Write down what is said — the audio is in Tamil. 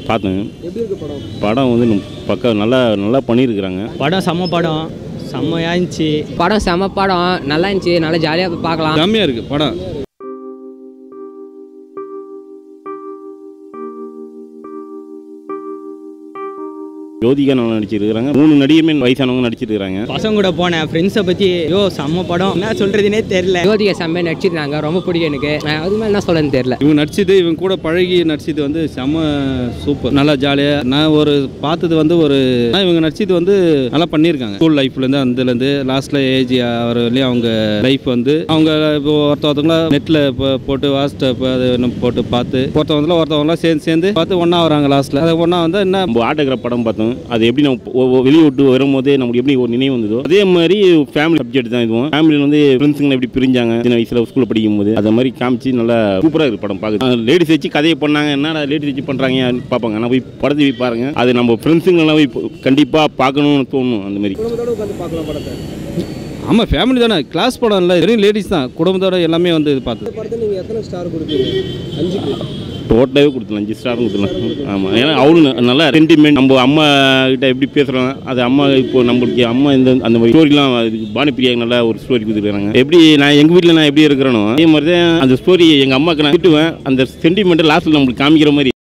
பார்த்தேன் எப்படி இருக்கு படம் படம் வந்து நம் பக்கா நல்லா நல்லா பண்ணியிருக்கிறாங்க படம் செம்ம படம் செம்மையா இருந்துச்சு படம் செம படம் நல்லா இருந்துச்சு நல்லா ஜாலியாக போய் பார்க்கலாம் செம்மையாக இருக்குது படம் ஜோதிகா நல்லா நடிச்சிருக்கிறாங்க மூணு நடிகருமே வயசானவங்க நடிச்சிருக்கிறாங்க பசங்க கூட போனேன் ஃப்ரெண்ட்ஸை பற்றி ஐயோ செம்ம படம் என்ன சொல்கிறதுனே தெரில ஜோதிகா செம்மையாக நடிச்சிருந்தாங்க ரொம்ப பிடிக்கும் எனக்கு நான் அது மேலே என்ன சொல்லுன்னு தெரியல இவங்க நடிச்சது இவங்க கூட பழகி நடிச்சது வந்து செம்ம சூப்பர் நல்லா ஜாலியாக நான் ஒரு பார்த்தது வந்து ஒரு ஆனா இவங்க நடிச்சது வந்து நல்லா பண்ணியிருக்காங்க ஸ்கூல் லைஃப்லேருந்து அதுலேருந்து லாஸ்ட்டில் ஏஜ் ஆகிற வரையும் அவங்க லைஃப் வந்து அவங்க இப்போ ஒருத்த ஒருத்தவங்களா நெட்டில் போட்டு வாட்ஸ்அப் அது இன்னும் போட்டு பார்த்து ஒருத்தவங்கள ஒருத்தவங்களாம் சேர்ந்து சேர்ந்து பார்த்து ஒன்றா வராங்க லாஸ்ட்டில் அது ஒன்றா வந்து என்ன நம்ம ஆட்டோகிராஃப் படம் பார்த்தோம் அது எப்படி நம்ம ஒ- ஒ- வெளியே விட்டு வரும்போதே நமக்கு எப்படி ஒரு நினைவு வந்ததோ அதே மாதிரி ஃபேமிலி சப்ஜெக்ட் தான் இதுவும் ஃபேமிலியில் வந்து ஃப்ரெண்ட்ஸுங்க எப்படி பிரிஞ்சாங்க சின்ன வயசில் ஸ்கூலில் படிக்கும் போது அதை மாதிரி காமிச்சு நல்லா சூப்பராக இருக்கு படம் பார்க்குது லேடிஸ் வச்சு கதையை பண்ணாங்க என்னடா லேடிஸ் வச்சு பண்ணுறாங்க பார்ப்பாங்க ஆனால் போய் படத்தை போய் பாருங்க அது நம்ம ஃப்ரெண்ட்ஸுங்கெல்லாம் போய் கண்டிப்பாக பார்க்கணும்னு தோணும் அந்த மாதிரி குடும்பத்தோட உட்காந்து பார்க்கலாம் படத்தை ஆமாம் ஃபேமிலி தானே கிளாஸ் படம் இல்லை வெறும் லேடிஸ் தான் குடும்பத்தோட எல்லாமே வந்து இது பார்த்தது இந்த படத்தை நீங்கள் எத்தனை ஸ்டார் கொடுப்பீங்க அஞ்சுக்கு டோட்டலாகவே கொடுத்துலாம் அஞ்சு ஸ்டார் கொடுத்துலாம் ஆமாம் ஏன்னா அவளும் ந- நல்லா சென்டிமெண்ட் நம்ம அம்மா கிட்ட எப்படி பேசுகிறோம் அது அம்மா இப்போ நம்மளுக்கு அம்மா இந்த அந்த மாதிரி ஸ்டோரிலாம் பானிப்பிரியாக்கு நல்லா ஒரு ஸ்டோரி கொடுத்துருக்காங்க எப்படி நான் எங்கள் வீட்டில் நான் எப்படி இருக்கிறேனோ அதே மாதிரி தான் அந்த ஸ்டோரி எங்கள் அம்மாவுக்கு நான் திட்டுவேன் அந்த சென்டிமெண்ட்டை லாஸ்ட்டில் நம்மளுக்கு காமிக்கிற மாதிரி